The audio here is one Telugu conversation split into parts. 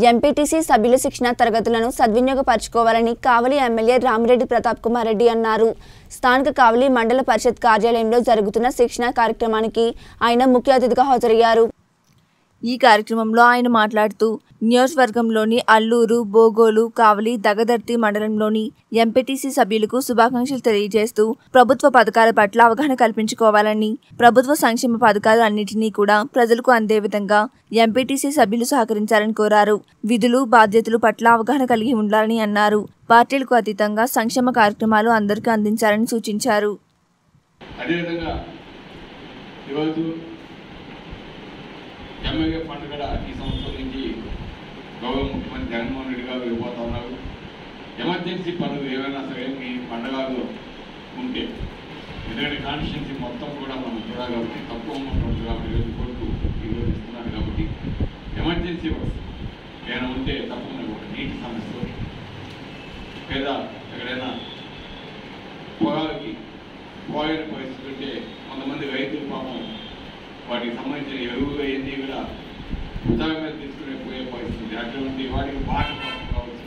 ఎంపీటీసీ సభ్యుల శిక్షణ తరగతులను సద్వినియోగపరచుకోవాలని కావలి ఎమ్మెల్యే రామిరెడ్డి ప్రతాప్ కుమార్ రెడ్డి అన్నారు స్థానిక కావలి మండల పరిషత్ కార్యాలయంలో జరుగుతున్న శిక్షణ కార్యక్రమానికి ఆయన ముఖ్య అతిథిగా హాజరయ్యారు ఈ కార్యక్రమంలో ఆయన మాట్లాడుతూ నియోజకవర్గంలోని అల్లూరు బోగోలు కావలి దగదర్తి మండలంలోని ఎంపీటీసీ సభ్యులకు శుభాకాంక్షలు తెలియజేస్తూ ప్రభుత్వ పథకాల పట్ల అవగాహన కల్పించుకోవాలని ప్రభుత్వ సంక్షేమ పథకాలు అన్నింటినీ కూడా ప్రజలకు అందే విధంగా ఎంపీటీసీ సభ్యులు సహకరించాలని కోరారు విధులు బాధ్యతలు పట్ల అవగాహన కలిగి ఉండాలని అన్నారు పార్టీలకు అతీతంగా సంక్షేమ కార్యక్రమాలు అందరికీ అందించాలని సూచించారు అదేవిధంగా ఈరోజు ఎమ్మెల్యే ఫండ్ కూడా ఈ సంవత్సరం నుంచి గౌరవ ముఖ్యమంత్రి జగన్మోహన్ రెడ్డి గారు ఇవ్వబోతా ఉన్నారు ఎమర్జెన్సీ పనులు ఏవైనా సరే మీ పండగలో ఉంటే ఎందుకంటే కాన్స్టిట్యున్సీ మొత్తం కూడా మనం చూడాలి కాబట్టి తక్కువ అమౌంట్ ఉంటుంది కాబట్టి ఈరోజు కోర్టు ఈరోజు ఇస్తున్నారు కాబట్టి ఎమర్జెన్సీ వర్క్స్ ఏమైనా ఉంటే తప్పకుండా ఒక నీటి సమస్య లేదా ఎక్కడైనా పొలాలకి పోయిన పరిస్థితి ఉంటే కొంతమంది రైతులు పాపం వాటికి సంబంధించిన ఎరువులు అవన్నీ కూడా వృధా మీద తీసుకునే పోయే పరిస్థితి అటువంటి వాటికి బాట కోసం కావచ్చు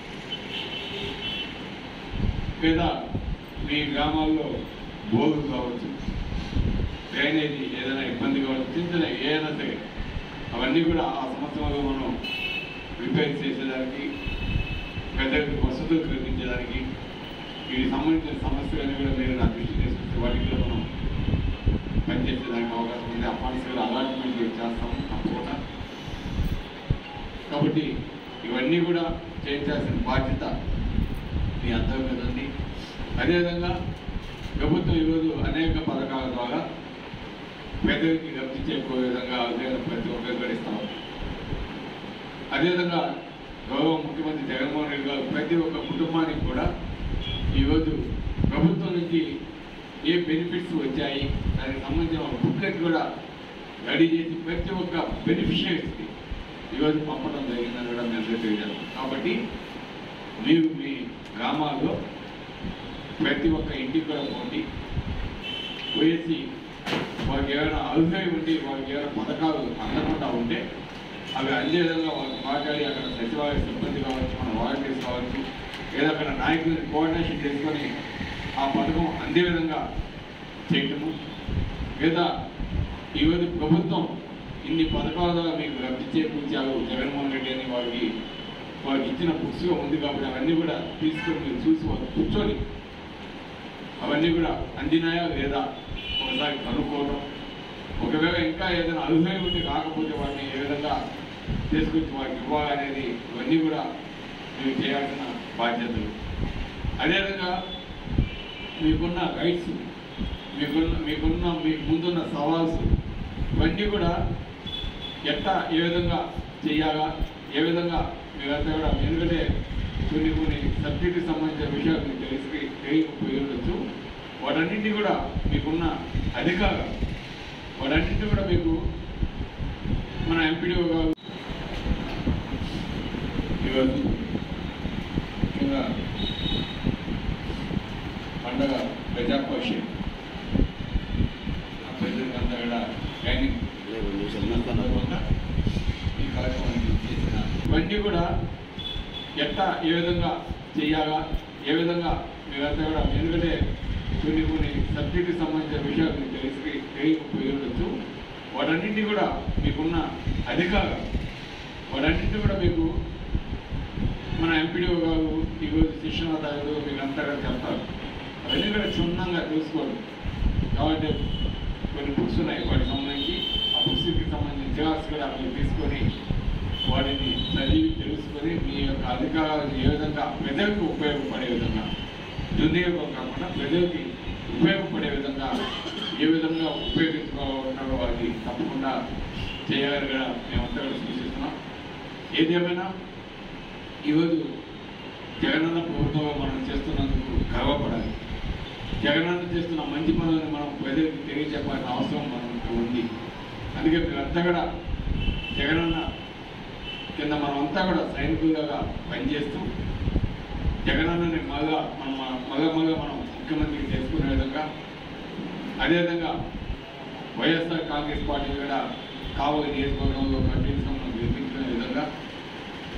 లేదా మీ గ్రామాల్లో బోర్లు కావచ్చు డ్రైనేజీ ఏదైనా ఇబ్బంది కావచ్చు చిన్న చిన్న ఏదైనా సరే అవన్నీ కూడా ఆ సంవత్సరంలో మనం రిపేర్ చేసేదానికి పెద్దలకు వసతులు కల్పించడానికి వీటికి సంబంధించిన సమస్యలన్నీ కూడా మీరు నా దృష్టి తీసుకొస్తే వాటికి కూడా మనం పనిచేసేదానికి అవకాశం ఉంది ఆ ఫండ్స్ కూడా అలాట్మెంట్ చేస్తాము తప్పకుండా కాబట్టి ఇవన్నీ కూడా చేయించాల్సిన బాధ్యత మీ అందరి మీద ఉంది అదేవిధంగా ప్రభుత్వం ఈరోజు అనేక పథకాల ద్వారా పేదరికి లబ్ధి చేకూరే విధంగా అదే ప్రతి ఒక్కరు గడిస్తాం అదేవిధంగా గౌరవ ముఖ్యమంత్రి జగన్మోహన్ రెడ్డి గారు ప్రతి ఒక్క కుటుంబానికి కూడా ఈరోజు ప్రభుత్వం నుంచి ఏ బెనిఫిట్స్ వచ్చాయి దానికి సంబంధించిన ఒక బుక్లెట్ కూడా రెడీ చేసి ప్రతి ఒక్క బెనిఫిషియరీస్కి ఈరోజు పంపడం జరిగిందని కూడా మేము అందరికీ తెలియజేస్తాం కాబట్టి మీరు మీ గ్రామాల్లో ప్రతి ఒక్క ఇంటికి కూడా పోండి పోయేసి వారికి ఏమైనా అర్హులై ఉండి వారికి ఏమైనా పథకాలు అందకుండా ఉంటే అవి అందే విధంగా వాళ్ళకి మాట్లాడి అక్కడ సచివాలయ సిబ్బంది కావచ్చు మన వాలంటీర్స్ కావచ్చు లేదా అక్కడ నాయకులని కోఆర్డినేషన్ చేసుకొని ఆ పథకం అందే విధంగా చేయటము లేదా ఈరోజు ప్రభుత్వం ఇన్ని పథకాల ద్వారా మీకు లబ్ధి చేకూర్చారు జగన్మోహన్ రెడ్డి అని వారికి వారికి ఇచ్చిన బుక్స్లో ఉంది కాబట్టి అవన్నీ కూడా తీసుకొని మీరు చూసి వాళ్ళు కూర్చొని అవన్నీ కూడా అందినాయా లేదా ఒకసారి కనుక్కోవడం ఒకవేళ ఇంకా ఏదైనా అర్హులై ఉండి కాకపోతే వాటిని ఏ విధంగా తీసుకొచ్చి వారికి ఇవ్వాలనేది ఇవన్నీ కూడా మీరు చేయాల్సిన బాధ్యతలు అదేవిధంగా మీకున్న రైట్స్ మీకున్న మీకున్న మీకు ముందున్న సవాల్స్ ఇవన్నీ కూడా ఎట్లా ఏ విధంగా చేయాలా ఏ విధంగా మీరంతా కూడా ఎందుకంటే కొన్ని కొన్ని సబ్జెక్టుకి సంబంధించిన విషయాలు మీకు తెలిసి తెలియకపోయి ఉండొచ్చు వాటన్నింటినీ కూడా మీకున్న అధికారం వాటన్నింటినీ కూడా మీకు మన ఎంపీడీఓ గారు ఈరోజు ముఖ్యంగా పండగ ప్రజాపక్షి ఆ ప్రజలంతా కూడా ట్రైనింగ్ సందర్భంగా ఈ కార్యక్రమాన్ని చేసిన ఇవన్నీ కూడా ఎట్లా ఏ విధంగా చేయాలా ఏ విధంగా మీరంతా కూడా ఎందుకంటే కొన్ని కొన్ని సబ్జెక్టుకి సంబంధించిన విషయాలు మీకు తెలిసి తెలియకపోయి ఉండొచ్చు వాటన్నింటినీ కూడా మీకున్న అధికారం వాటన్నింటినీ కూడా మీకు మన ఎంపీడీఓ గారు ఈరోజు శిక్షణాదారులు మీకు అంతా కూడా చెప్తారు అవన్నీ కూడా క్షుణ్ణంగా తెలుసుకోండి కాబట్టి కొన్ని బుక్స్ ఉన్నాయి వాటికి సంబంధించి ఆ బుక్స్కి సంబంధించిన జిరాక్స్ కూడా మీరు తీసుకొని వాటిని చదివి తెలుసుకొని మీ యొక్క అధికారాలను ఏ విధంగా ప్రజలకు ఉపయోగపడే విధంగా దుర్నియోగం కాకుండా ప్రజలకి ఉపయోగపడే విధంగా ఏ విధంగా ఉపయోగించుకోవాలన్నారో వారికి తప్పకుండా చేయాలని కూడా మేమంతా కూడా సూచిస్తున్నాం ఏదేమైనా ఈరోజు జగనన్న ప్రభుత్వంలో మనం చేస్తున్నందుకు గర్వపడాలి జగనన్న చేస్తున్న మంచి పనులను మనం ప్రజలకు తెలియజెప్పాల్సిన అవసరం మనకు ఉంది అందుకే మీరంతా కూడా జగనన్న కింద మనమంతా కూడా సైనికులుగా పనిచేస్తూ జగనన్నని మగ మన మగ మగ మనం ముఖ్యమంత్రికి చేసుకునే విధంగా అదేవిధంగా వైఎస్ఆర్ కాంగ్రెస్ పార్టీ కూడా కావలి నియోజకవర్గంలో కంటిన్యూస్గా మనం గెలిపించుకునే విధంగా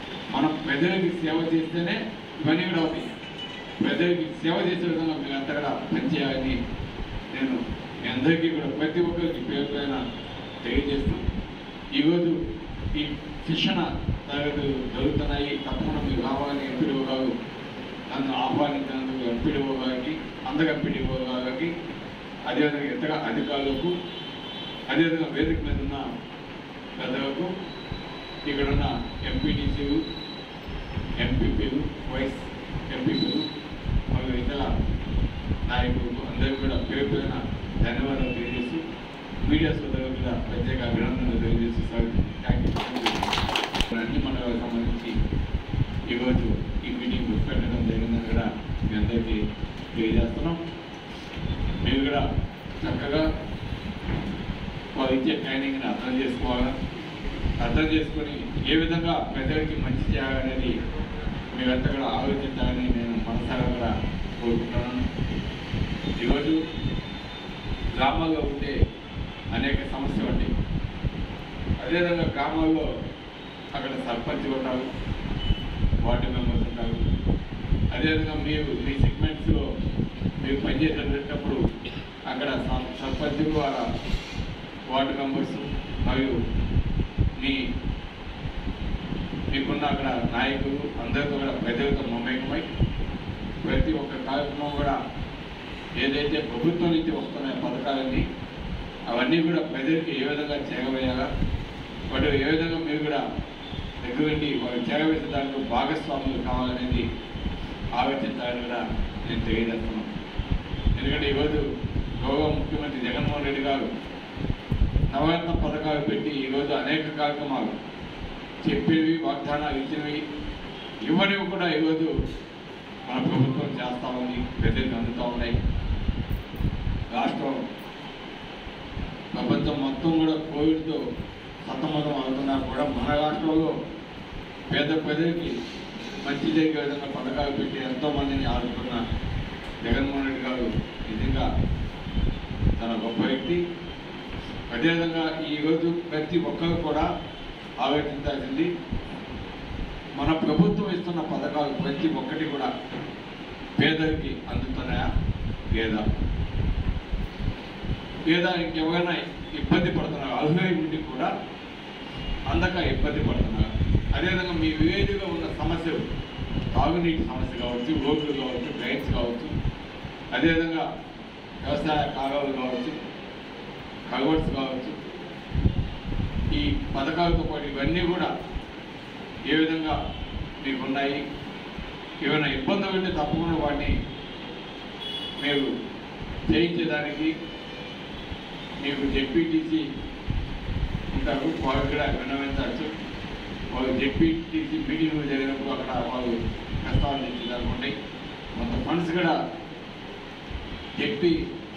ప్రజలకి సేవ చేస్తేనే ఇవన్నీ కూడా అవుతాయి ప్రజలకి సేవ చేసే విధంగా మీరంతా కూడా పనిచేయాలని నేను మీ అందరికీ కూడా ప్రతి ఒక్కరికి పేరు పైన తెలియజేస్తూ ఈరోజు ఈ శిక్షణ తరగతులు జరుగుతున్నాయి తప్పకుండా మీరు రావాలని ఎంపీడీఓ గారు నన్ను ఆహ్వానించినందుకు ఎంపీడీఓ గారికి అందరు ఎంపీడీఓ గారికి అదేవిధంగా ఇతర అధికారులకు అదేవిధంగా వేదిక మీద ఉన్న పెద్దలకు ఇక్కడ ఉన్న ఎంపీటీసీలు ఎంపీపీలు వైస్ ఎంపీపీలు మరియు ఇతర నాయకులకు అందరికీ కూడా పేరు పేరున ధన్యవాదాలు తెలియజేస్తూ మీడియా సోదరులకు కూడా ప్రత్యేక అభినందనలు తెలియజేస్తూ సార్ థ్యాంక్ యూ అన్ని మండలాలకు సంబంధించి ఈరోజు ఈ మీటింగ్ పెట్టడం జరిగిందని కూడా మీ అందరికీ తెలియజేస్తున్నాం మీరు కూడా చక్కగా వాళ్ళు ఇచ్చే ట్రైనింగ్ని అర్థం చేసుకోవాలా అర్థం చేసుకొని ఏ విధంగా ప్రజలకి మంచి చేయాలనేది మీరంతా కూడా ఆలోచించాలని నేను మనసారా కూడా కోరుకుంటున్నాను ఈరోజు గ్రామాల్లో ఉండే అనేక సమస్యలు ఉంటాయి అదేవిధంగా గ్రామాల్లో అక్కడ సర్పంచ్ ఉంటారు వార్డు మెంబర్స్ ఉంటారు అదేవిధంగా మీరు మీ సెగ్మెంట్స్లో మీరు పనిచేసేటప్పుడు అక్కడ స- సర్పంచులు వాళ్ళ వార్డు మెంబర్స్ మరియు మీ మీకున్న అక్కడ నాయకులు అందరితో కూడా ప్రజలతో మమేకమై ప్రతి ఒక్క కార్యక్రమం కూడా ఏదైతే ప్రభుత్వం నుంచి వస్తున్న పథకాలన్నీ అవన్నీ కూడా ప్రజలకి ఏ విధంగా చేరవేయాలా వాటి ఏ విధంగా మీరు కూడా దగ్గరుండి వాళ్ళు చేరవేసే దాంట్లో భాగస్వాములు కావాలనేది ఆలోచించాలని కూడా నేను తెలియజేస్తున్నాను ఎందుకంటే ఈరోజు గౌరవ ముఖ్యమంత్రి జగన్మోహన్ రెడ్డి గారు నవరత్న పథకాలు పెట్టి ఈరోజు అనేక కార్యక్రమాలు చెప్పేవి వాగ్దానాలు ఇచ్చినవి ఇవ్వనివి కూడా ఈరోజు మన ప్రభుత్వం చేస్తూ ఉంది ప్రజలకు అందుతూ ఉన్నాయి రాష్ట్రం ప్రపంచం మొత్తం కూడా కోవిడ్తో సతమతం అవుతున్నా కూడా మన రాష్ట్రంలో పేద ప్రజలకి మంచి జరిగే విధంగా పథకాలు పెట్టి ఎంతో మందిని ఆదుకున్న జగన్మోహన్ రెడ్డి గారు నిజంగా చాలా గొప్ప వ్యక్తి అదేవిధంగా ఈరోజు ప్రతి ఒక్కరు కూడా ఆలోచించాల్సింది మన ప్రభుత్వం ఇస్తున్న పథకాలు ప్రతి ఒక్కటి కూడా పేదలకి అందుతున్నాయా లేదా లేదా ఇంకెవరైనా ఇబ్బంది పడుతున్నారు అర్హులై ఉండి కూడా అందక ఇబ్బంది పడుతున్నారు అదేవిధంగా మీ విలేజ్లో ఉన్న సమస్యలు తాగునీటి సమస్య కావచ్చు రోడ్లు కావచ్చు డ్రైన్స్ కావచ్చు అదేవిధంగా వ్యవసాయ కాలువలు కావచ్చు కల్వర్ట్స్ కావచ్చు ఈ పథకాలతో పాటు ఇవన్నీ కూడా ఏ విధంగా మీకు ఉన్నాయి ఏమైనా ఇబ్బందులు ఉంటే తప్పకుండా వాటిని మీరు చేయించేదానికి మీకు జెడ్పీటీసీ ఉంటారు వాళ్ళు కూడా విన్నవించవచ్చు వాళ్ళు జెడ్పీటీసీ మీటింగ్ జరిగినప్పుడు అక్కడ వాళ్ళు ప్రస్తావన చేసేదానికి ఉంటాయి కొంత ఫండ్స్ కూడా చెప్పి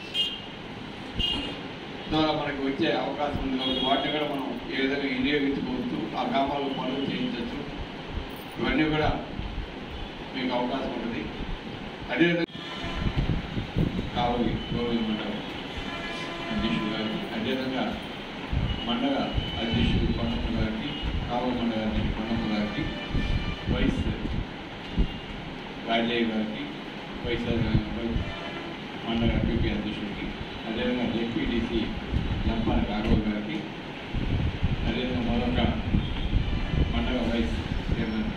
ద్వారా మనకి వచ్చే అవకాశం ఉంది కాబట్టి వాటిని కూడా మనం ఏ విధంగా వినియోగించుకోవచ్చు ఆ గ్రామాల్లో పనులు చేయించవచ్చు ఇవన్నీ కూడా మీకు అవకాశం ఉంటుంది అదేవిధంగా కావాలి గౌరవ మండలం అధ్యక్షుడు గారికి అదేవిధంగా మండల అధ్యక్షుడు కొండమ్మ గారికి కావలి మండల అధ్యక్షుడు కొండమ్మ గారికి వైస్ రాజయ్య గారికి వైఎస్ఆర్ మండల ఎంపీపీ అధ్యక్షుడికి అదేవిధంగా జెడ్పీటీసీ లంపాల రాఘవ్ గారికి అదేవిధంగా మొదట మండల వైస్ చైర్మన్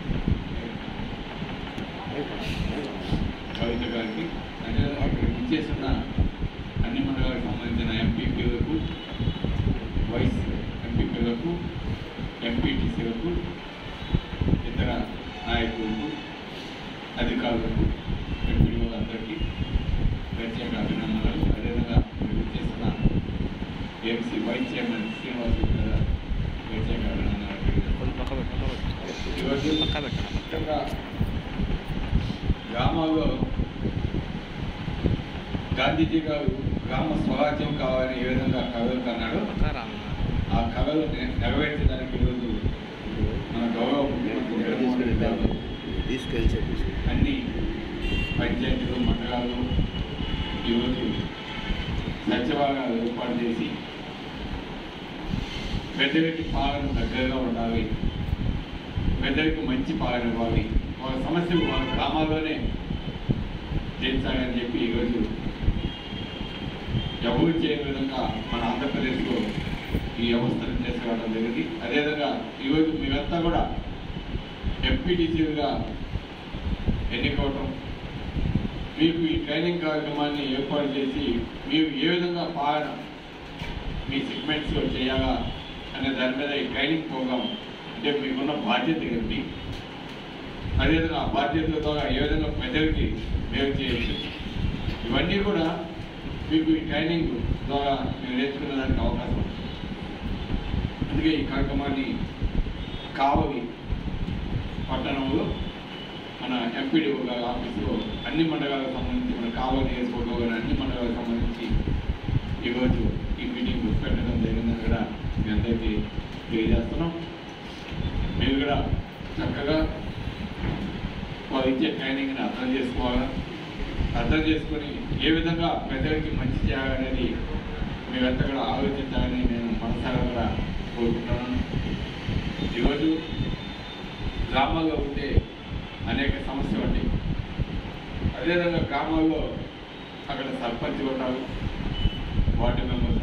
కవిత గారికి అదేవిధంగా ఇక్కడ ఇచ్చేసిన అన్ని మండలాలకు సంబంధించిన ఎంపీపీలకు వైస్ ఎంపీపీలకు ఎంపీటీసీలకు ఇతర నాయకులకు అధికారులకు ఎంపీడీఓ అందరికీ ప్రత్యేక అభినందనలు అదేవిధంగా మీరు చేసిన ఏఎంసీ వైస్ చైర్మన్ శ్రీనివాస్ గారు ప్రత్యేక అభినందనలు తెలియజేస్తున్నాను. ఈరోజు ముఖ్యంగా గ్రామాల్లో గాంధీజీ గారు గ్రామ స్వరాజ్యం కావాలని ఏ విధంగా కలలు కన్నాడు ఆ కళలు నె- నెరవేర్చడానికి ఈరోజు మన గౌరవ ముఖ్యమంత్రి జగన్మోహన్ రెడ్డి గారు తీసుకెళ్ళి చెప్పేసి అన్ని పంచాయతీలు మండలాలు ఈరోజు సచివాలయాలు ఏర్పాటు చేసి ప్రజలకి పాలన దగ్గరగా ఉండాలి ప్రజలకు మంచి పాలన ఇవ్వాలి వాళ్ళ సమస్యలు వాళ్ళ గ్రామాల్లోనే తీర్చాలని చెప్పి ఈరోజు ఎవరు చేయని విధంగా మన ఆంధ్రప్రదేశ్లో ఈ వ్యవస్థను తీసుకురావడం జరిగింది అదేవిధంగా ఈరోజు మీరంతా కూడా ఎంపీటీసీలుగా ఎన్నికవటం మీకు ఈ ట్రైనింగ్ కార్యక్రమాన్ని ఏర్పాటు చేసి మీరు ఏ విధంగా పాలన మీ సెగ్మెంట్స్లో చేయాలా అనే దాని మీద ఈ ట్రైనింగ్ ప్రోగ్రామ్ అంటే మీకున్న బాధ్యత ఏంటి అదేవిధంగా ఆ బాధ్యతల ద్వారా ఏ విధంగా ప్రజలకి మేలు చేయొచ్చు ఇవన్నీ కూడా మీకు ఈ ట్రైనింగ్ ద్వారా మీరు నేర్చుకునేదానికి అవకాశం ఉంది అందుకే ఈ కార్యక్రమాన్ని కావలి పట్టణంలో మన ఎంపీడీఓ గారి ఆఫీసులో అన్ని మండలాలకు సంబంధించి మన కావలి నియోజకవర్గంలోని అన్ని మండలాలకు సంబంధించి ఈరోజు ఈ మీటింగ్ పెట్టడం జరిగిందని కూడా మీ అందరికీ తెలియజేస్తున్నాం మీరు కూడా చక్కగా వాళ్ళు ఇచ్చే ట్రైనింగ్ని అర్థం చేసుకోవాలా అర్థం చేసుకొని ఏ విధంగా ప్రజలకి మంచి చేయాలనేది మీరంతా కూడా ఆలోచించాలని నేను మనసారా కూడా కోరుకుంటున్నాను ఈరోజు గ్రామాల్లో ఉండే అనేక సమస్యలు ఉంటాయి అదేవిధంగా గ్రామాల్లో అక్కడ సర్పంచ్ ఉంటారు వార్డు మెంబర్స్